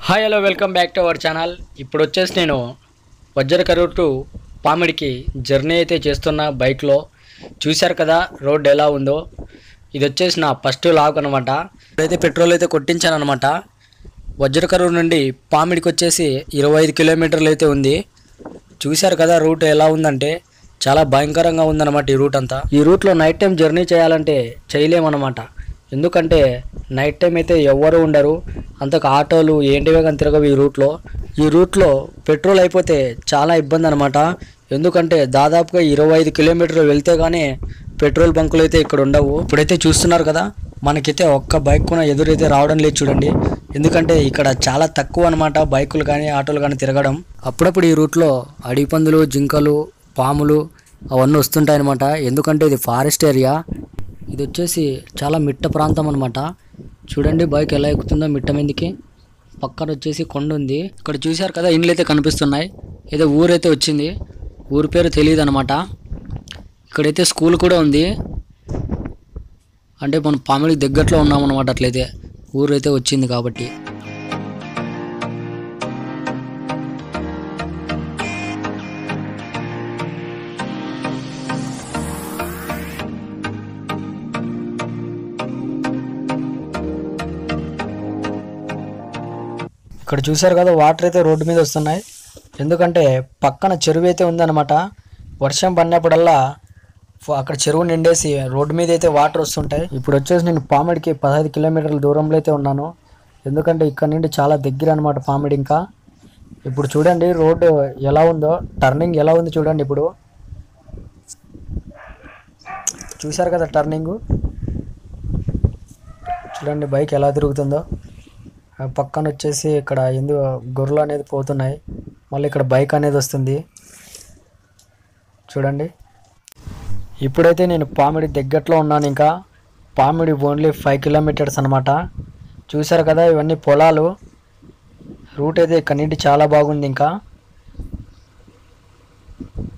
hi hello welcome back to our channel ఇప్పుడు వచ్చేసి నేను వజ్రకరూర్ టు పామిడికి జర్నీ అయితే చేస్తున్న బైక్లో చూశారు కదా రోడ్ ఎలా ఉందో ఇది వచ్చేసి నా ఫస్ట్ లాగ్ అనమాట ఇప్పుడైతే పెట్రోల్ అయితే కొట్టించాను అనమాట వజ్రకరూర్ నుండి పామిడికి వచ్చేసి ఇరవై ఐదు కిలోమీటర్లు అయితే ఉంది చూశారు కదా రూట్ ఎలా ఉందంటే చాలా భయంకరంగా ఉందన్నమాట ఈ రూట్ అంతా ఈ రూట్లో నైట్ టైం జర్నీ చేయాలంటే చేయలేమన్నమాట ఎందుకంటే నైట్ టైం అయితే ఎవ్వరు ఉండరు అంతకు ఆటోలు ఏంటివే కానీ తిరగవు ఈ రూట్లో ఈ రూట్లో పెట్రోల్ అయిపోతే చాలా ఇబ్బంది అనమాట ఎందుకంటే దాదాపుగా ఇరవై ఐదు కిలోమీటర్లు వెళ్తే కానీ పెట్రోల్ బంకులు అయితే ఇక్కడ ఉండవు ఇప్పుడైతే చూస్తున్నారు కదా మనకైతే ఒక్క బైక్ కూడా ఎదురైతే రావడం లేదు చూడండి ఎందుకంటే ఇక్కడ చాలా తక్కువ అనమాట బైకులు కానీ ఆటోలు కానీ తిరగడం అప్పుడప్పుడు ఈ రూట్లో అడవి పందులు జింకలు పాములు అవన్నీ వస్తుంటాయి అనమాట ఎందుకంటే ఇది ఫారెస్ట్ ఏరియా ఇది వచ్చేసి చాలా మిట్ట ప్రాంతం అనమాట చూడండి బైక్ ఎలా ఎక్కుతుందో మిట్ట మీదకి పక్కన వచ్చేసి కొండ ఉంది ఇక్కడ చూశారు కదా ఇండ్లు అయితే కనిపిస్తున్నాయి ఏదో ఊరైతే వచ్చింది ఊరి పేరు తెలియదు అనమాట ఇక్కడైతే స్కూల్ కూడా ఉంది అంటే మనం పామిడికి దగ్గరలో ఉన్నామన్నమాట అట్లయితే ఊరైతే వచ్చింది కాబట్టి ఇక్కడ చూశారు కదా వాటర్ అయితే రోడ్డు మీద వస్తున్నాయి ఎందుకంటే పక్కన చెరువు అయితే ఉందన్నమాట వర్షం పడినప్పుడల్లా ఫ- అక్కడ చెరువు నిండేసి రోడ్డు మీద అయితే వాటర్ వస్తుంటాయి ఇప్పుడు వచ్చేసి నేను పామిడికి పదహైదు కిలోమీటర్ల దూరంలో అయితే ఉన్నాను ఎందుకంటే ఇక్కడ నుండి చాలా దగ్గర అనమాట పామిడి ఇంకా ఇప్పుడు చూడండి రోడ్డు ఎలా ఉందో టర్నింగ్ ఎలా ఉంది చూడండి ఇప్పుడు చూశారు కదా టర్నింగ్ చూడండి బైక్ ఎలా తిరుగుతుందో ఆ పక్కన వచ్చేసి ఇక్కడ ఎందు గొర్రెలు అనేది పోతున్నాయి మళ్ళీ ఇక్కడ బైక్ అనేది వస్తుంది చూడండి ఇప్పుడైతే నేను పామిడి దగ్గరలో ఉన్నాను ఇంకా పామిడి ఓన్లీ ఫైవ్ కిలోమీటర్స్ అనమాట చూశారు కదా ఇవన్నీ పొలాలు రూట్ అయితే ఇక్కడ నుండి చాలా బాగుంది ఇంకా